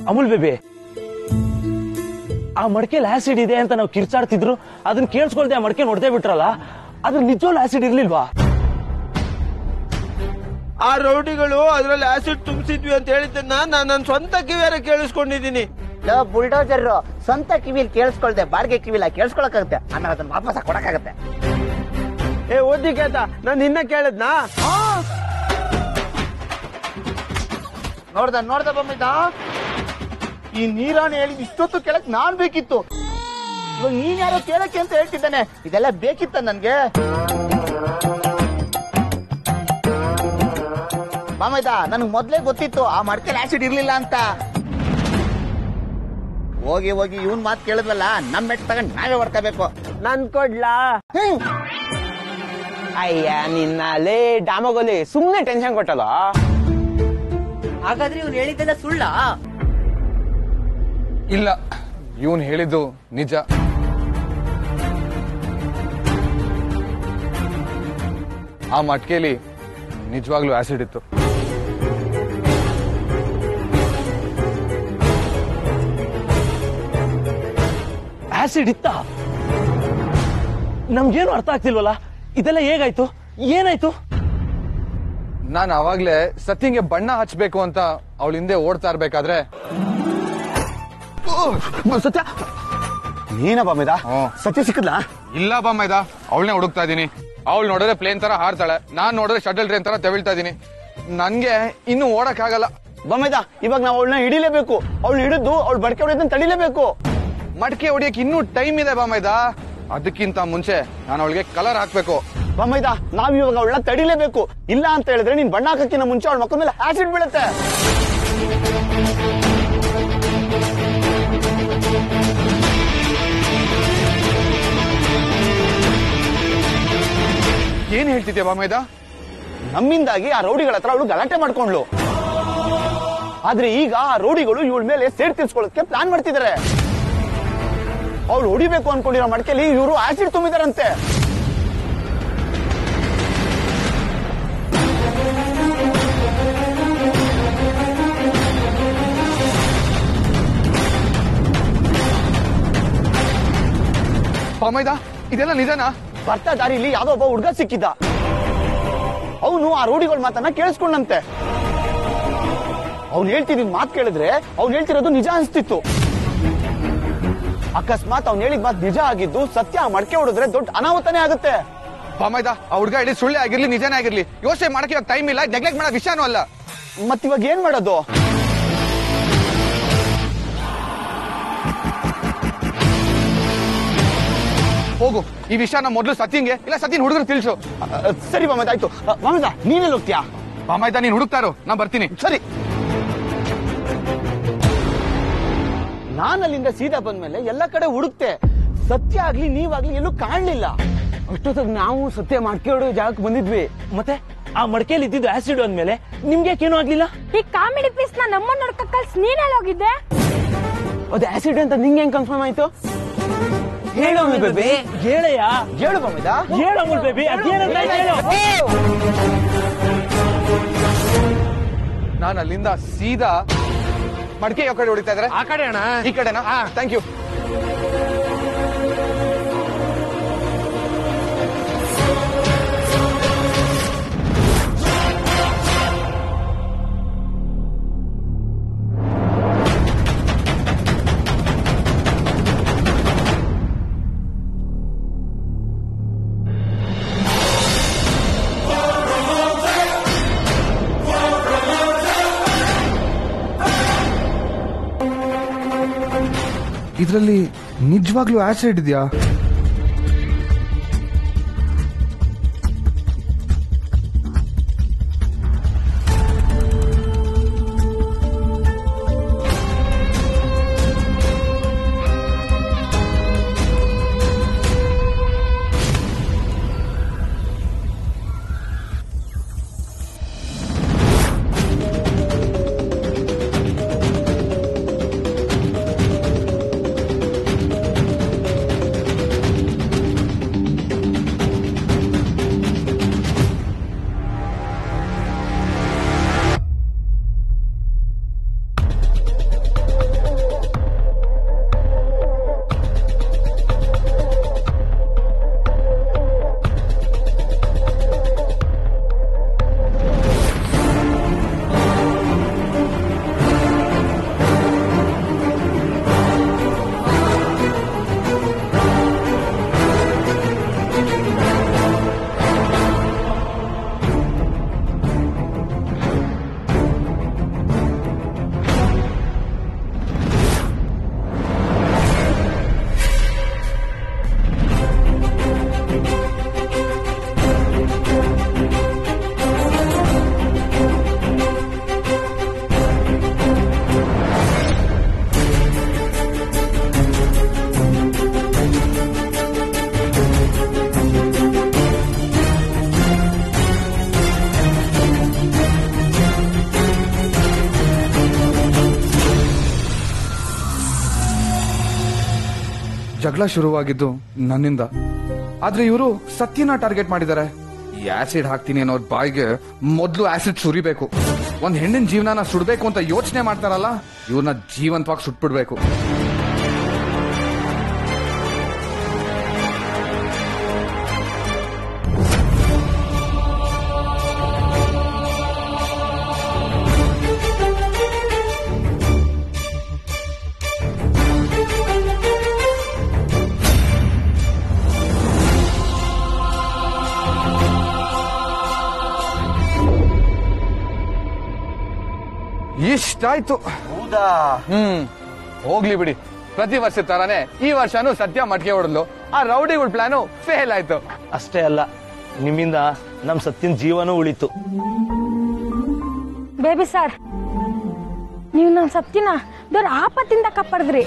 Amul baby ಆ ಮಡಕೆಲಿ acid ಇದೆ ಅಂತ ನಾವು ಕಿರ್ಚಾಡ್ತಿದ್ರು ಅದನ್ನ ಕೇಳಿಸ್ಕೊಳ್ದೆ ಆ ಮಡಕೆ ನೋಡ್ದೇ ಬಿಟ್ರಲ್ಲ ಅದ್ರ ನಿಜವಾಗ್ಲೂ ಆಸಿಡ್ ಇರ್ಲಿಲ್ವಾ ಆ ರೌಡಿಗಳು ಅದ್ರಲ್ಲಿ ಆಸಿಡ್ ತುಂಬಿಸಿದ್ವಿ ಅಂತ ಹೇಳಿದ್ದನ್ನ ನಾನು ನನ್ನ ಸ್ವಂತ ಕಿವಿಯಾರ ಕೇಳಿಸ್ಕೊಂಡಿದ್ದೀನಿ ಬುಲ್ಡೋಜರ್ ಸ್ವಂತ ಕಿವಿಲ್ ಕೇಳಿಸ್ಕೊಳ್ದೆ ಬಾಡಿಗೆ ಕಿವಿಲ ಕೇಳಿಸ್ಕೊಳಕಾಗತ್ತೆ ಆಮೇಲೆ ಅದನ್ನ ವಾಪಸ್ ಕೊಡಕ್ಕಾಗತ್ತೆ ಏ ಓದಿ ಕೇತ ನಾನು ನಿನ್ನ ಕೇಳದ್ನಾ ನೋಡ್ದ ನೋಡ್ದ ಬಮ್ಮಿದ ಈ ನೀರಾಣಿ ಹೇಳಿ ಇಷ್ಟೊತ್ತು ಕೇಳಕ್ ನಾನ್ ಬೇಕಿತ್ತು ಇವಾಗ ನೀನ್ ಯಾರೋ ಕೇಳಕ್ಕೆ ಅಂತ ಹೇಳ್ತಿದ್ದಾನೆ ಇದೆಲ್ಲ ಬೇಕಿತ್ತ ನನ್ಗೆ ಮಾಮಯ್ದ ನನ್ಗೆ ಮೊದ್ಲೇ ಗೊತ್ತಿತ್ತು ಆ ಮಡ್ಕೆಲ್ ಆಸಿಡ್ ಇರ್ಲಿಲ್ಲ ಅಂತ ಹೋಗಿ ಹೋಗಿ ಇವನ್ ಮಾತು ಕೇಳಿದ್ವಲ್ಲ ನಮ್ ಮೆಟ್ ತಗೊಂಡ್ ನಾವೇ ಹೊಡ್ಕೋಬೇಕು ನನ್ ಕೊಡ್ಲಾ ಅಯ್ಯ ನಿನ್ನ ಲೇ ಡಾಮಗೋಲಿ ಸುಮ್ನೆ ಟೆನ್ಷನ್ ಕೊಟ್ಟಲ್ಲ ಹಾಗಾದ್ರೆ ಇವ್ನು ಹೇಳಿದ್ದೆಲ್ಲ ಸುಳ್ಳ ಇಲ್ಲ ಇವನ್ ಹೇಳಿದ್ದು ನಿಜ ಆ ಮಟ್ಕೆಲಿ ನಿಜವಾಗ್ಲೂ ಆಸಿಡ್ ಇತ್ತು ಆಸಿಡ್ ಇತ್ತ ನಮ್ಗೇನು ಅರ್ಥ ಆಗ್ತಿಲ್ವಲ್ಲ ಇದೆಲ್ಲ ಹೇಗಾಯ್ತು ಏನಾಯ್ತು ನಾನು ಅವಾಗ್ಲೇ ಸತ್ಯಂಗೆ ಬಣ್ಣ ಹಚ್ಬೇಕು ಅಂತ ಅವಳ ಹಿಂದೆ ಓಡ್ತಾ ಇರ್ಬೇಕಾದ್ರೆ ಸತ್ಯ ನೀನ ಬಾಮಿದ ಹ್ಮ್. ಸತ್ಯ ಸಿಕ್ಕದ್ಲಾ ಇಲ್ಲ ಬಮ್ಮ ಇದ ಅವಳನ್ನೇ ಹುಡುಕ್ತಾ ಇದೀನಿ ಅವಳು ನೋಡಿದ್ರೆ ಪ್ಲೇನ್ ತರ ಹಾರ್ತಾಳೆ ನಾನ್ ನೋಡಿದ್ರೆ ಶಟಲ್ ಟ್ರೈನ್ ತರ ತೆವಿಳ್ತಾ ಇದೀನಿ ನನ್ಗೆ ಇನ್ನು ಓಡಕ್ ಆಗಲ್ಲ ಬಮ್ಮಿದ ಇವಾಗ ನಾವು ಅವಳನ್ನ ಹಿಡಿಲೇಬೇಕು ಅವಳು ಹಿಡಿದು ಅವಳು ಬಡ್ಕೆ ಹೊಡೆದನ್ನ ತಡಿಲೇಬೇಕು ಮಡ್ಕೆ ಹೊಡಿಯಕ್ ಇನ್ನೂ ಟೈಮ್ ಇದೆ ಬಾಮೈದ ಅದಕ್ಕಿಂತ ಮುಂಚೆ ನಾನು ಅವಳಿಗೆ ಕಲರ್ ಹಾಕ್ಬೇಕು ಬಮ್ಮೈದ ನಾವ್ ಇವಾಗ ಅವಳನ್ನ ತಡಿಲೇಬೇಕು ಇಲ್ಲ ಅಂತ ಹೇಳಿದ್ರೆ ನೀನ್ ಬಣ್ಣ ಹಾಕಕ್ಕಿಂತ ಮುಂಚೆ ಅವಳ ಮಕ್ಕಳ ಮೇಲೆ ಆಸಿಡ್ ಬೀಳುತ್ತೆ ಏನ್ ಹೇಳ್ತಿದ್ಯಾ ಬಾಮೈದ ನಮ್ಮಿಂದಾಗಿ ಆ ರೌಡಿಗಳ ಹತ್ರ ಅವಳು ಗಲಾಟೆ ಮಾಡ್ಕೊಂಡ್ಲು ಆದ್ರೆ ಈಗ ಆ ರೌಡಿಗಳು ಇವಳ ಮೇಲೆ ಸೇಡ್ ತೀರ್ಸ್ಕೊಳ್ಳೋಕೆ ಪ್ಲಾನ್ ಮಾಡ್ತಿದ್ದಾರೆ ಅವಳು ಹೊಡಿಬೇಕು ಅನ್ಕೊಂಡಿರೋ ಮಡಕೆಲಿ ಇವರು ಆಸಿಡ್ ತುಂಬಿದಾರಂತೆ ಬಾಮೈದ ಇದೆಲ್ಲ ನಿಜನಾ ಬರ್ತಾ ದಾರಿಲಿ ಯಾವ್ದೋ ಒಬ್ಬ ಹುಡುಗ ಸಿಕ್ಕಿದ್ದ ಅವನು ಆ ರೂಢಿಗಳ ಮಾತನ್ನ ಕೇಳಿಸ್ಕೊಂಡಂತೆ ಅವ್ನು ಹೇಳ್ತಿದ್ ಮಾತು ಕೇಳಿದ್ರೆ ಅವ್ನು ಹೇಳ್ತಿರೋದು ನಿಜ ಅನ್ಸ್ತಿತ್ತು ಅಕಸ್ಮಾತ್ ಅವ್ನು ಹೇಳಿದ ಮಾತು ನಿಜ ಆಗಿದ್ದು ಸತ್ಯ ಆ ಮಡಕೆ ಹೊಡೆದ್ರೆ ದೊಡ್ಡ ಅನಾಹುತನೇ ಆಗುತ್ತೆ ಬಾಮೈದ ಆ ಹುಡುಗ ಹೇಳಿ ಸುಳ್ಳೆ ಆಗಿರ್ಲಿ ನಿಜನೇ ಆಗಿರ್ಲಿ ಯೋಚನೆ ಮಾಡಕ್ಕೆ ಇವಾಗ ಟೈಮ್ ಇಲ್ಲ ನೆಗ್ಲೆಕ್ಟ್ ಮಾಡೋ ವಿಷಯನೂ ಅಲ್ಲ ಮತ್ತಿವಾಗ ಏನ್ ಮಾಡೋದು ಹೋಗು ಈ ವಿಷಯನ ಮೊದಲು ಸತ್ಯಂಗೆ ಇಲ್ಲ ಸತ್ಯನ್ ಹುಡುಗರು ತಿಳಿಸು ಅ, ಸರಿ ಮಮದ ಆಯ್ತು ಮಮದ ನೀನೆಲ್ಲ ಹೋಗ್ತೀಯಾ ಬಾಮೈದ ನೀನ್ ಹುಡುಕ್ತಾರೋ ನಾ ಬರ್ತೀನಿ ಸರಿ ನಾನು ಅಲ್ಲಿಂದ ಸೀದಾ ಬಂದ್ಮೇಲೆ ಎಲ್ಲ ಕಡೆ ಹುಡುಕ್ತೆ ಸತ್ಯ ಆಗ್ಲಿ ನೀವಾಗ್ಲಿ ಎಲ್ಲೂ ಕಾಣ್ಲಿಲ್ಲ ಅಷ್ಟೊತ್ತಿಗೆ ನಾವು ಸತ್ಯ ಮಾಡ್ಕೊಳ್ಳೋ ಜಾಗಕ್ಕೆ ಬಂದಿದ್ವಿ ಮತ್ತೆ ಆ ಮಡಕೆಲಿ ಇದ್ದಿದ್ದು ಆಸಿಡ್ ಅಂದ್ಮೇಲೆ ನಿಮ್ಗೆ ಏನೂ ಆಗ್ಲಿಲ್ಲ ಈ ಕಾಮಿಡಿ ಪೀಸ್ ನ ನಮ್ಮನ್ನ ನೋಡ್ಕ ಕಳ್ಸಿ ನೀನೆಲ್ಲ ಹೋಗಿದ್ದೆ ಅದು ಆಸಿಡ್ ಅಂತ ನಿಂಗೆ ಹೆಂಗ್ ಕನ್ಫರ್ಮ್ ಆಯ್ತು ಹೇಳೋ ಬೇಬಿ ಹೇಳಯ್ಯ ಹೇಳು ಮಮಿದ ಹೇಳು ಅಮೂಲ್ ಬೇಬಿ ಅದೇನಂತ ಹೇಳು ನಾನು ಅಲ್ಲಿಂದ ಸೀದಾ ಮಡಿಕೆ ಯಾವ ಕಡೆ ಹೊಡಿತಾ ಇದ್ರೆ ಆ ಕಡೆ ಅಣ್ಣ ಈ ಕಡೆನಾ ಥ್ಯಾಂಕ್ ಯು ಇದರಲ್ಲಿ ನಿಜವಾಗ್ಲೂ ಆಸಿಡ್ ಇದೆಯಾ ಜಗಳ ಶುರುವಾಗಿದ್ದು ನನ್ನಿಂದ ಆದ್ರೆ ಇವರು ಸತ್ಯನ ಟಾರ್ಗೆಟ್ ಮಾಡಿದ್ದಾರೆ ಈ ಆಸಿಡ್ ಹಾಕ್ತೀನಿ ಅನ್ನೋ ಬಾಯಿಗೆ ಮೊದ್ಲು ಆಸಿಡ್ ಸುರಿಬೇಕು ಒಂದ್ ಹೆಣ್ಣಿನ ಜೀವನನ ಸುಡ್ಬೇಕು ಅಂತ ಯೋಚನೆ ಮಾಡ್ತಾರಲ್ಲ ಇವ್ರನ್ನ ಜೀವಂತವಾಗಿ ಸುಟ್ಬಿಡ್ಬೇಕು ಇಷ್ಟಾಯ್ತು ಹೌದಾ ಹ್ಮ್ ಹೋಗ್ಲಿ ಬಿಡಿ ಪ್ರತಿ ವರ್ಷ ತರಾನೇ ಈ ವರ್ಷನೂ ಸತ್ಯ ಮಟ್ಕೆ ಹೊಡೆದ್ಲು ಆ ರೌಡಿಗಳ ಪ್ಲಾನು ಫೇಲ್ ಆಯ್ತು ಅಷ್ಟೇ ಅಲ್ಲ ನಿಮ್ಮಿಂದ ನಮ್ ಸತ್ಯನ್ ಜೀವನೂ ಉಳಿತು ಬೇಬಿ ಸರ್ ನೀವು ನನ್ನ ಸತ್ತಿನ ದೊಡ್ಡ ಆಪತ್ತಿಂದ ಕಾಪಾಡಿದ್ರಿ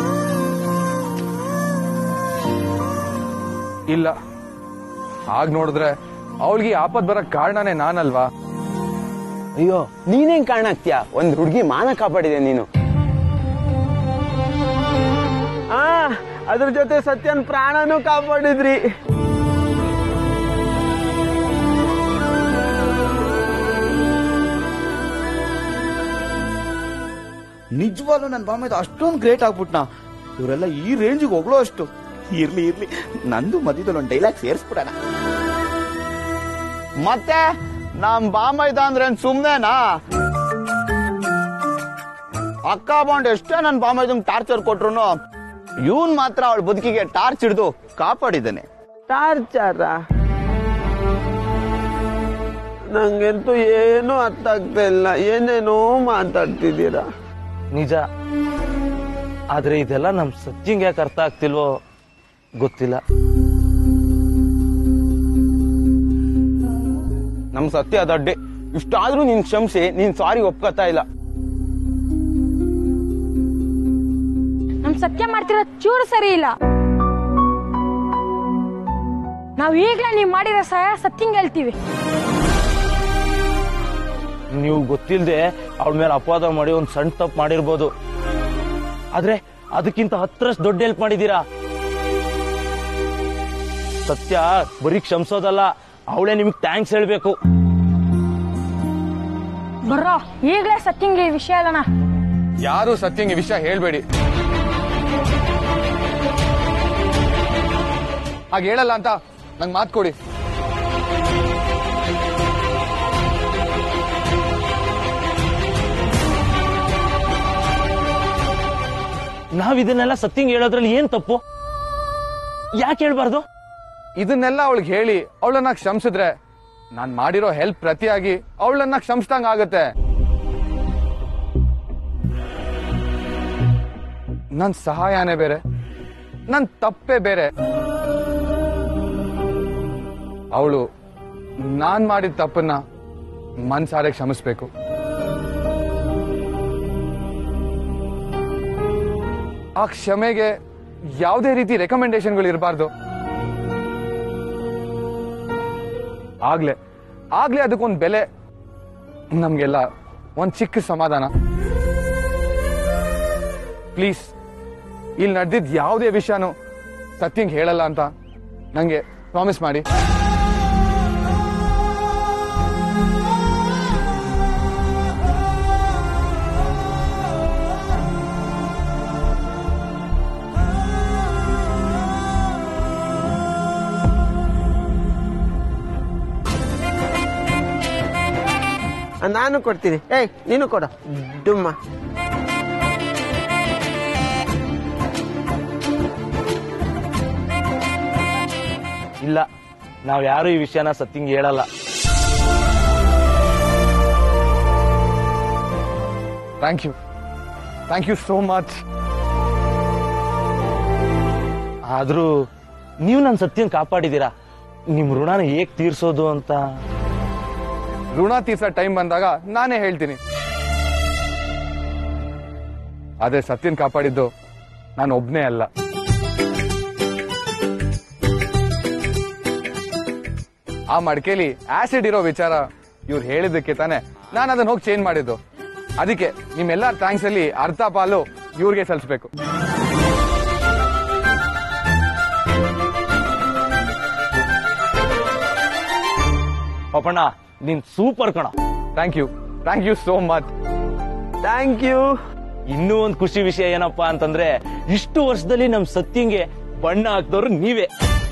ಇಲ್ಲ ಆಗ ನೋಡಿದ್ರೆ ಅವಳಿಗೆ ಆಪತ್ ಬರಕ್ ಕಾರಣನೇ ನಾನಲ್ವಾ ಅಯ್ಯೋ ನೀನೇನ್ ಕಾರಣ ಆಗ್ತೀಯಾ ಒಂದ್ ಹುಡುಗಿ ಮಾನ ಕಾಪಾಡಿದೆ ನೀನು ಆ ಅದ್ರ ಜೊತೆ ಸತ್ಯನ್ ಪ್ರಾಣನೂ ಕಾಪಾಡಿದ್ರಿ ನಿಜವಾಗ್ಲೂ ನನ್ನ ಬಾಮೈದ ಅಷ್ಟೊಂದು ಗ್ರೇಟ್ ಆಗ್ಬಿಟ್ನಾ ಇವರೆಲ್ಲ ಈ ರೇಂಜಿಗೆ ಹೋಗ್ಲೋ ಅಷ್ಟು ಇರ್ಲಿ ಇರ್ಲಿ ನಂದು ಮಧ್ಯದಲ್ಲಿ ಒಂದು ಡೈಲಾಗ್ ಸೇರಿಸ್ಬಿಡಣ ಮತ್ತೆ ನಮ್ ಬಾಮೈದ ಅಂದ್ರೆ ಸುಮ್ನೆನಾ ಅಕ್ಕ ಬಾಂಡ್ ಎಷ್ಟೇ ನನ್ ಬಾಮೈದಂಗ್ ಟಾರ್ಚರ್ ಕೊಟ್ರು ಇವನ್ ಮಾತ್ರ ಅವಳ ಬದುಕಿಗೆ ಟಾರ್ಚ್ ಹಿಡಿದು ಕಾಪಾಡಿದ್ದಾನೆ ಟಾರ್ಚಾರ ನಂಗಂತೂ ಏನೂ ಅರ್ಥ ಆಗ್ತಾ ಇಲ್ಲ ಏನೇನೋ ಮಾತಾಡ್ತಿದ್ದೀರಾ ನಿಜ ಆದ್ರೆ ಇದೆಲ್ಲ ನಮ್ ಸತ್ಯಂಗೆ ಯಾಕೆ ಅರ್ಥ ಆಗ್ತಿಲ್ವೋ ಗೊತ್ತಿಲ್ಲ ನಮ್ ಸತ್ಯ ದೊಡ್ಡೆ ಇಷ್ಟಾದ್ರೂ ನೀನ್ ಕ್ಷಮಿಸಿ ನೀನ್ ಸಾರಿ ಒಪ್ಕೋತಾ ಇಲ್ಲ ನಮ್ ಸತ್ಯ ಮಾಡ್ತಿರೋ ಚೂರು ಸರಿ ಇಲ್ಲ ನಾವ್ ಈಗ್ಲೇ ನೀವ್ ಮಾಡಿರೋ ಸಹಾಯ ಸತ್ಯಂಗ್ ಹೇಳ್ತೀವಿ ನೀವು ಗೊತ್ತಿಲ್ಲದೆ ಅವಳ ಮೇಲೆ ಅಪವಾದ ಮಾಡಿ ಒಂದ್ ಸಣ್ಣ ತಪ್ಪು ಮಾಡಿರ್ಬೋದು ಆದ್ರೆ ಅದಕ್ಕಿಂತ ಹತ್ತರಷ್ಟು ದೊಡ್ಡ ಹೆಲ್ಪ್ ಮಾಡಿದೀರಾ ಸತ್ಯ ಬರೀ ಕ್ಷಮಿಸೋದಲ್ಲ ಅವಳೇ ನಿಮಗೆ ಥ್ಯಾಂಕ್ಸ್ ಹೇಳ್ಬೇಕು ಬರ್ರೋ ಈಗ್ಲೇ ಸತ್ಯಂಗೆ ಈ ವಿಷಯ ಹೇಳೋಣ ಯಾರು ಸತ್ಯಂಗೆ ವಿಷಯ ಹೇಳ್ಬೇಡಿ ಹಾಗೆ ಹೇಳಲ್ಲ ಅಂತ ನಂಗೆ ಮಾತು ಕೊಡಿ ನಾವ್ ಇದನ್ನೆಲ್ಲ ಸತ್ಯಂಗೆ ಹೇಳೋದ್ರಲ್ಲಿ ಏನ್ ತಪ್ಪು ಯಾಕೆ ಹೇಳ್ಬಾರ್ದು ಇದನ್ನೆಲ್ಲ ಅವಳಿಗೆ ಹೇಳಿ ಅವಳನ್ನ ಕ್ಷಮಿಸಿದ್ರೆ ನಾನ್ ಮಾಡಿರೋ ಹೆಲ್ಪ್ ಪ್ರತಿಯಾಗಿ ಅವಳನ್ನ ಕ್ಷಮಿಸ್ದಂಗ ಆಗತ್ತೆ ನನ್ ಸಹಾಯನೇ ಬೇರೆ ನನ್ ತಪ್ಪೇ ಬೇರೆ ಅವಳು ನಾನ್ ಮಾಡಿದ ತಪ್ಪನ್ನ ಮನ್ಸಾರೆ ಕ್ಷಮಿಸ್ಬೇಕು ಆ ಕ್ಷಮೆಗೆ ಯಾವುದೇ ರೀತಿ ರೆಕಮೆಂಡೇಶನ್ಗಳು ಇರಬಾರ್ದು ಆಗ್ಲೇ ಆಗ್ಲೇ ಅದಕ್ಕೊಂದು ಬೆಲೆ ನಮ್ಗೆಲ್ಲ ಒಂದ್ ಚಿಕ್ಕ ಸಮಾಧಾನ ಪ್ಲೀಸ್ ಇಲ್ಲಿ ನಡೆದಿದ್ ಯಾವುದೇ ವಿಷಯನೂ ಸತ್ಯಂಗ್ ಹೇಳಲ್ಲ ಅಂತ ನಂಗೆ ಪ್ರಾಮಿಸ್ ಮಾಡಿ ಆ, ನಾನು ಕೊಡ್ತೀನಿ ಏಯ್ ನೀನು ಕೊಡ ಡುಮ್ಮ ಇಲ್ಲ ನಾವ್ ಯಾರು ಈ ವಿಷಯನ ಸತ್ಯಂಗೆ ಹೇಳಲ್ಲ thank you thank you so much ಆದ್ರೂ ನೀವು ನನ್ನ ಸತ್ಯನ್ ಕಾಪಾಡಿದೀರಾ ನಿಮ್ ಋಣನ ಹೇಗ್ ತೀರ್ಸೋದು ಅಂತ ಋಣ ತೀರ್ಸೋ ಟೈಮ್ ಬಂದಾಗ ನಾನೇ ಹೇಳ್ತೀನಿ ಆದ್ರೆ ಸತ್ಯನ್ ಕಾಪಾಡಿದ್ದು ನಾನು ಒಬ್ನೇ ಅಲ್ಲ ಆ ಮಡಿಕೆಲಿ ಆಸಿಡ್ ಇರೋ ವಿಚಾರ ಇವ್ರು ಹೇಳಿದ್ದಕ್ಕೆ ತಾನೆ ನಾನು ಅದನ್ನ ಹೋಗಿ ಚೇಂಜ್ ಮಾಡಿದ್ದು ಅದಕ್ಕೆ ನಿಮ್ಮೆಲ್ಲ ಥ್ಯಾಂಕ್ಸ್ ಅಲ್ಲಿ ಅರ್ಧ ಪಾಲು ಇವ್ರಿಗೆ ಸಲ್ಲಿಸ್ಬೇಕು ಪಾಪಣ್ಣ ನೀನ್ ಸೂಪರ್ ಕಣ thank you thank you so much thank you ಇನ್ನೂ ಒಂದ್ ಖುಷಿ ವಿಷಯ ಏನಪ್ಪಾ ಅಂತಂದ್ರೆ ಇಷ್ಟು ವರ್ಷದಲ್ಲಿ ನಮ್ ಸತ್ಯಂಗೆ ಬಣ್ಣ ಹಾಕ್ದವ್ರು ನೀವೇ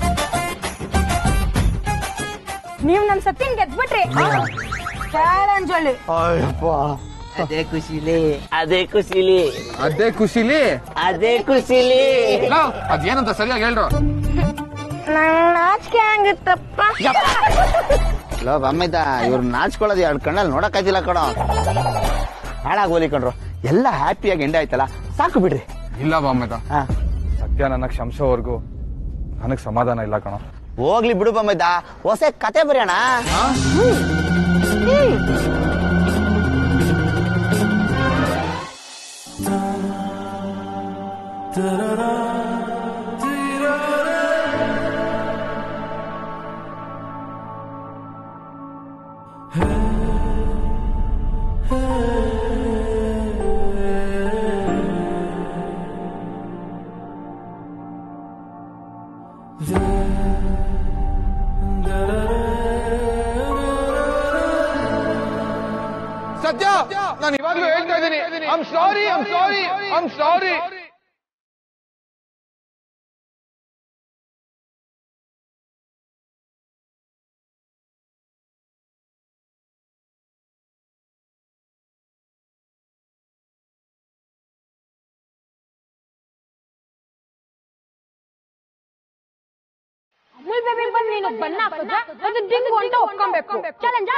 ನೀವ್ ನಮ್ ಸತ್ಯನ್ ಗೆದ್ಬಿಟ್ರಿ ಚಾಲೆಂಜಲ್ಲಿ ಅದೇ ಖುಷಿಲಿ ಅದೇ ಖುಷಿಲಿ ಅದೇ ಖುಷಿಲಿ ಅದೇ ಖುಷಿಲಿ ಲವ್, ಅದೇನಂತ ಸರಿಯಾಗಿ ಹೇಳ್ರು ನಂಗ್ ನಾಚಿಕೆ ಆಗಿತ್ತಪ್ಪ ಲೋ ಬಮ್ಮಿದ ಇವ್ರು ನಾಚ್ಕೊಳ್ಳೋದು ಎರಡು ಕಣ್ಣಲ್ಲಿ ನೋಡಕ್ಕಾಯ್ತಿಲ್ಲ ಕಣೋ ಹಾಳಾಗಿ ಹೋಲಿ ಕಣ್ರು ಎಲ್ಲ ಹ್ಯಾಪಿಯಾಗಿ ಎಂಡ್ ಆಯ್ತಲ್ಲ ಸಾಕು ಬಿಡ್ರಿ ಇಲ್ಲ ಬಾಮೆದ ಹಾ ಸತ್ಯ ನನ್ನ ಕ್ಷಮಿಸೋವರೆಗೂ ನನಗ್ ಸಮಾಧಾನ ಇಲ್ಲ ಕಣ ಹೋಗ್ಲಿ ಬಿಡು ಬಮ್ಮಿದ ಹೊಸ ಕತೆ ಬರೆಯೋಣ ಸತ್ಯ ನಾನು ಇವಾಗ್ಲೂ ಹೇಳ್ತಾ ಇದ್ದೀನಿ I'm sorry I'm sorry I'm sorry Amul baby ಬಂದ್ ನೀನು ಬಣ್ಣ ಹಾಕಿದ್ರೆ ಅದು ದಿಂಗು ಅಂತ ಒಪ್ಕೊಬೇಕು ಚಾಲೆಂಜಾ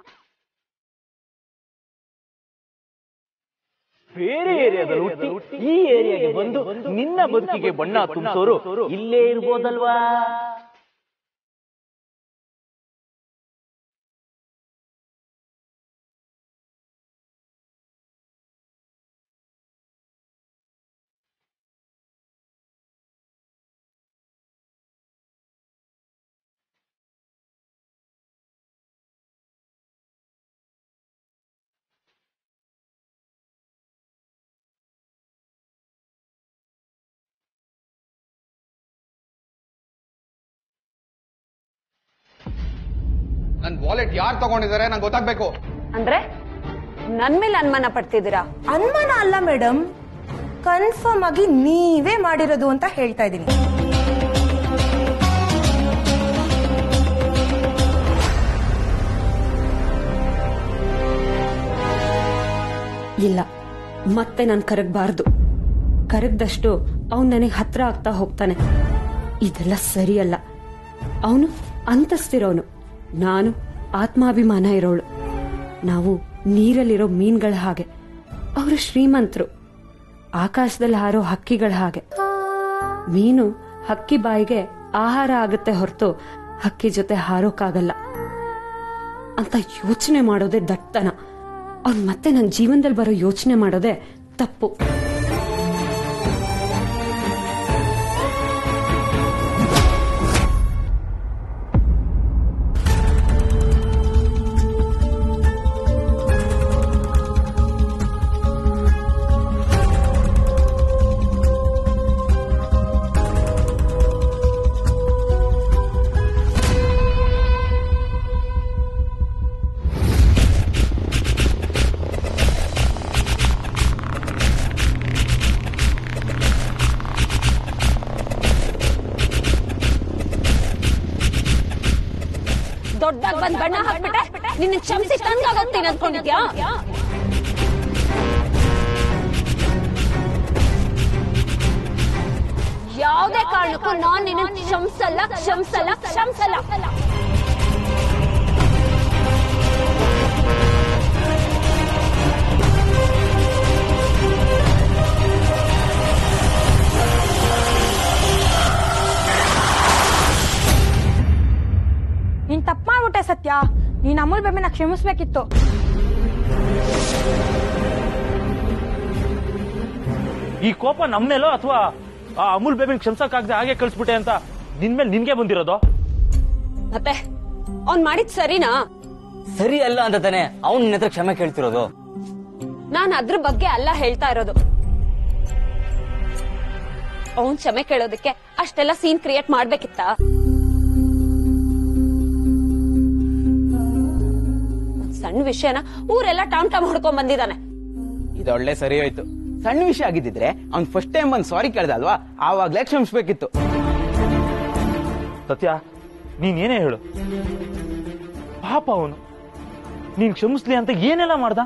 ಬೇರೆ ಏರಿಯಾದಲ್ಲಿ ಹುಟ್ಟಿ ಈ ಏರಿಯಾಗೆ ಬಂದು ನಿನ್ನ ಬದುಕಿಗೆ ಬಣ್ಣ ತುಂಬಿಸೋರು ಇಲ್ಲೇ ಇರ್ಬೋದಲ್ವಾ ನನ್ ವಾಲೆಟ್ ಯಾರು ತಗೊಂಡಿದ್ದಾರೆ ನಂಗೆ ಗೊತ್ತಾಗ್ಬೇಕು ಅಂದ್ರೆ ನನ್ ಮೇಲೆ ಅನುಮಾನ ಪಡ್ತಿದ್ದೀರಾ ಅನುಮಾನ ಅಲ್ಲ ಮೇಡಮ್ ಕನ್ಫರ್ಮ್ ಆಗಿ ನೀವೇ ಮಾಡಿರೋದು ಅಂತ ಹೇಳ್ತಾ ಇದ್ದೀನಿ ಇಲ್ಲ ಮತ್ತೆ ನಾನು ಕರಗಬಾರ್ದು ಕರಗ್ದಷ್ಟು ಅವನ್ ನನಗೆ ಹತ್ರ ಆಗ್ತಾ ಹೋಗ್ತಾನೆ ಇದೆಲ್ಲ ಸರಿಯಲ್ಲ ಅವನು ಅಂತಸ್ತಿರೋನು ನಾನು ಆತ್ಮಾಭಿಮಾನ ಇರೋಳು ನಾವು ನೀರಲ್ಲಿರೋ ಮೀನ್ಗಳ ಹಾಗೆ ಅವರು ಶ್ರೀಮಂತರು ಆಕಾಶದಲ್ಲಿ ಹಾರೋ ಹಕ್ಕಿಗಳ ಹಾಗೆ ಮೀನು ಹಕ್ಕಿ ಬಾಯಿಗೆ ಆಹಾರ ಆಗುತ್ತೆ ಹೊರತು ಹಕ್ಕಿ ಜೊತೆ ಹಾರೋಕ್ಕಾಗಲ್ಲ ಅಂತ ಯೋಚನೆ ಮಾಡೋದೇ ದಟ್ಟತನ ಅವ್ನ್ ಮತ್ತೆ ನನ್ನ ಜೀವನದಲ್ಲಿ ಬರೋ ಯೋಚನೆ ಮಾಡೋದೇ ತಪ್ಪು ದೊಡ್ಡದಾಗ ಬಂದ್ ಬಣ್ಣ ಹಾಕ್ಬಿಟ್ಟೆ ನಿನ್ನ ಕ್ಷಮಿಸಿ ತಂದಾಗೋಗ್ತೀನಿ ಅನ್ಕೊಂಡಿದ್ಯಾ ಯಾವುದೇ ಕಾರಣಕ್ಕೂ ನಾನ್ ನಿನ್ನ ಕ್ಷಮಿಸಲ್ಲ ಕ್ಷಮಿಸಲ್ಲ ಕ್ಷಮಿಸಲ್ಲ ನೀನ್ ತಪ್ಪು ಮಾಡ್ಬಿಟ್ಟೆ ಸತ್ಯ ನೀನ್ ಅಮೂಲ್ ಬೇಬಿನ ಕ್ಷಮಿಸ್ಬೇಕಿತ್ತು ಈ ಕೋಪ ನಮ್ಮೇಲೋ ಅಥವಾ ಆ ಅಮೂಲ್ ಬೇಬಿನ ಕ್ಷಮಿಸಕ್ಕಾಗದೆ ಹಾಗೆ ಕಳ್ಸ್ಬಿಟ್ಟೆ ಅಂತ ನಿನ್ಮೇಲೆ ನಿನ್ಗೆ ಬಂದಿರೋದು ಮತ್ತೆ ಅವ್ನ್ ಮಾಡಿದ್ ಸರಿನಾ ಸರಿ ಅಲ್ಲ ಅಂತ ತಾನೆ ಅವ್ನು ನಿನ್ನ ಹತ್ರ ಕ್ಷಮೆ ಕೇಳ್ತಿರೋದು ನಾನ್ ಅದ್ರ ಬಗ್ಗೆ ಅಲ್ಲ ಹೇಳ್ತಾ ಇರೋದು ಅವನ್ ಕ್ಷಮೆ ಕೇಳೋದಕ್ಕೆ ಅಷ್ಟೆಲ್ಲ ಸೀನ್ ಕ್ರಿಯೇಟ್ ಮಾಡ್ಬೇಕಿತ್ತ ಸಣ್ಣ ವಿಷಯನ ಊರೆಲ್ಲ ಟಾಮ್ ಟಾಮ್ ಹೊಡ್ಕೊಂಡ್ ಬಂದಿದ್ದಾನೆ ಇದೊಳ್ಳೆ ಸರಿ ಹೋಯ್ತು ಸಣ್ಣ ವಿಷಯ ಆಗಿದ್ದಿದ್ರೆ ಅವ್ನ್ ಫಸ್ಟ್ ಟೈಮ್ ಬಂದ್ ಸಾರಿ ಕೇಳ್ದ ಅಲ್ವಾ ಆವಾಗ್ಲೇ ಕ್ಷಮಿಸ್ಬೇಕಿತ್ತು ಸತ್ಯ ನೀನ್ ಏನೇ ಹೇಳು ಪಾಪ ಅವನು ನೀನ್ ಕ್ಷಮಿಸ್ಲಿ ಅಂತ ಏನೆಲ್ಲ ಮಾಡ್ದ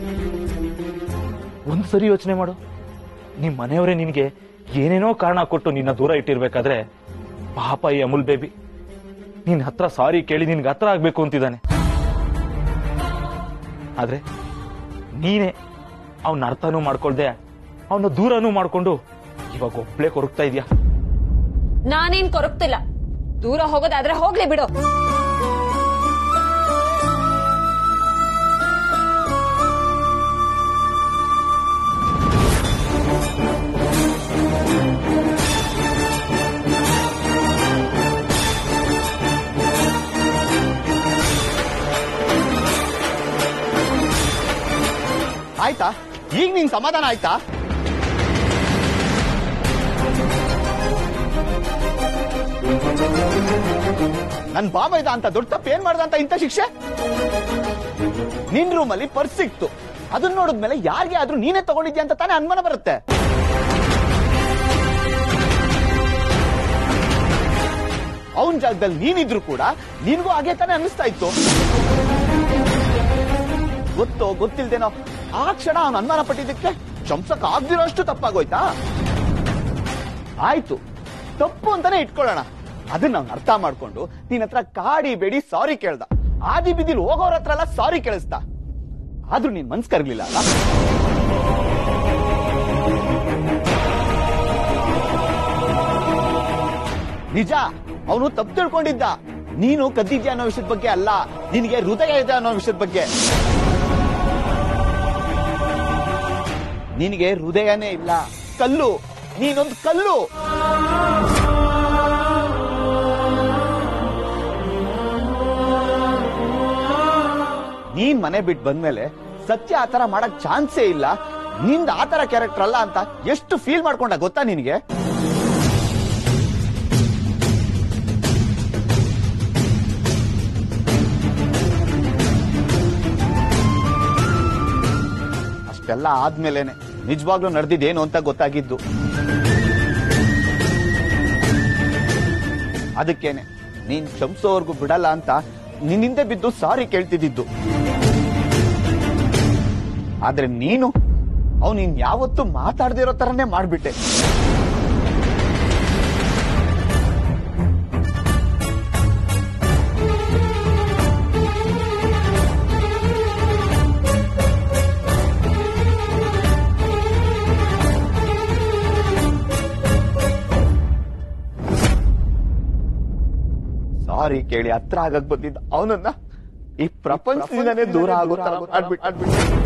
ಒಂದು ಸರಿ ಯೋಚನೆ ಮಾಡು ನಿಮ್ ಮನೆಯವರೇ ನಿನ್ಗೆ ಏನೇನೋ ಕಾರಣ ಕೊಟ್ಟು ನಿನ್ನ ದೂರ ಇಟ್ಟಿರ್ಬೇಕಾದ್ರೆ ಪಾಪ ಈ ಅಮುಲ್ ಬೇಬಿ ನಿನ್ ಹತ್ರ ಸಾರಿ ಕೇಳಿ ನಿನ್ಗೆ ಹತ್ರ ಆಗ್ಬೇಕು ಅಂತಿದ್ದಾನೆ ಆದ್ರೆ ನೀನೇ ಅವನ ಅರ್ಥನೂ ಮಾಡ್ಕೊಳ್ದೆ ಅವನ ದೂರನೂ ಮಾಡ್ಕೊಂಡು ಇವಾಗ ಒಬ್ಳೆ ಕೊರಗ್ತಾ ಇದೀಯ ನಾನೇನ್ ಕೊರಗ್ತಿಲ್ಲ ದೂರ ಹೋಗೋದಾದ್ರೆ ಹೋಗ್ಲಿ ಬಿಡು ಆಯ್ತಾ ಈಗ ನಿನ್ ಸಮಾಧಾನ ಆಯ್ತಾ ನನ್ ಬಾಬಾ ಇದ್ದ ಅಂತ ದೊಡ್ಡ ತಪ್ಪು ಏನ್ ಮಾಡ್ದ ಅಂತ ಇಂಥ ಶಿಕ್ಷೆ ನಿನ್ ರೂಮಲ್ಲಿ ಪರ್ಸ್ ಸಿಕ್ತು ಅದನ್ನ ನೋಡಿದ್ಮೇಲೆ ಯಾರಿಗೆ ಆದ್ರೂ ನೀನೇ ತಗೊಂಡಿದ್ಯಾ ಅಂತ ತಾನೇ ಅನುಮಾನ ಬರುತ್ತೆ ಅವನ್ ಜಾಗದಲ್ಲಿ ನೀನಿದ್ರು ಕೂಡ ನಿನ್ಗೂ ಹಾಗೆ ತಾನೇ ಅನ್ನಿಸ್ತಾ ಇತ್ತು ಗೊತ್ತೋ ಗೊತ್ತಿಲ್ದೇನೋ ಆ ಕ್ಷಣ ಅವನು ಅನುಮಾನ ಪಟ್ಟಿದ್ದಕ್ಕೆ ಶಂಸಕ್ ಆಗ್ದಿರೋಷ್ಟು ತಪ್ಪಾಗೋಯ್ತಾ ಆಯ್ತು ತಪ್ಪು ಅಂತಾನೆ ಇಟ್ಕೊಳ್ಳೋಣ ಅದನ್ನ ಅವ್ನು ಅರ್ಥ ಮಾಡ್ಕೊಂಡು ನಿನ್ನ ಹತ್ರ ಕಾಡಿ ಬೇಡಿ ಸಾರಿ ಕೇಳ್ದ ಆದಿ ಬಿದಿಲ್ ಹೋಗೋರ ಹತ್ರ ಎಲ್ಲ ಸಾರಿ ಕೇಳಿಸ್ದ ಆದ್ರೂ ನೀನ್ ಮನ್ಸ್ ಕರ್ಗ್ಲಿಲ್ಲ ಅಲ್ಲ ನಿಜ ಅವನು ತಪ್ಪು ತಿಳ್ಕೊಂಡಿದ್ದ ನೀನು ಕದ್ದಿದ್ಯಾ ಅನ್ನೋ ವಿಷಯದ ಬಗ್ಗೆ ಅಲ್ಲ ನಿನಗೆ ಹೃದಯ ಇದೆ ಅನ್ನೋ ವಿಷಯದ ಬಗ್ಗೆ ನಿನಗೆ ಹೃದಯನೇ ಇಲ್ಲ ಕಲ್ಲು ನೀನೊಂದು ಕಲ್ಲು ನೀನ್ ಮನೆ ಬಿಟ್ಟು ಬಂದ್ಮೇಲೆ ಸತ್ಯ ಆತರ ಮಾಡಕ್ ಚಾನ್ಸೇ ಇಲ್ಲ ನಿಂದ ಆತರ ಕ್ಯಾರೆಕ್ಟರ್ ಅಲ್ಲ ಅಂತ ಎಷ್ಟು ಫೀಲ್ ಮಾಡ್ಕೊಂಡ ಗೊತ್ತಾ ನಿನಗೆ ಅಷ್ಟೆಲ್ಲ ಆದ್ಮೇಲೆನೆ ನಿಜವಾಗ್ಲೂ ನಡೆದಿದ್ದೇನು ಅಂತ ಗೊತ್ತಾಗಿದ್ದು ಅದಕ್ಕೇನೆ ನೀನ್ ಕ್ಷಮಿಸೋವರೆಗೂ ಬಿಡಲ್ಲ ಅಂತ ನಿನ್ನಿಂದ ಬಿದ್ದು ಸಾರಿ ಕೇಳ್ತಿದ್ದಿದ್ದು ಆದ್ರೆ ನೀನು ಅವ್ನು ನೀನ್ ಯಾವತ್ತೂ ಮಾತಾಡ್ದಿರೋ ತರನೇ ಮಾಡ್ಬಿಟ್ಟೆ ಸಾರಿ ಕೇಳಿ ಹತ್ರ ಆಗಕ್ ಬಂದಿದ್ದ ಅವನನ್ನ ಈ ಪ್ರಪಂಚದಿಂದನೇ ದೂರ ಆಗೋ ತರ ಮಾಡ್ಬಿಟ್ಟು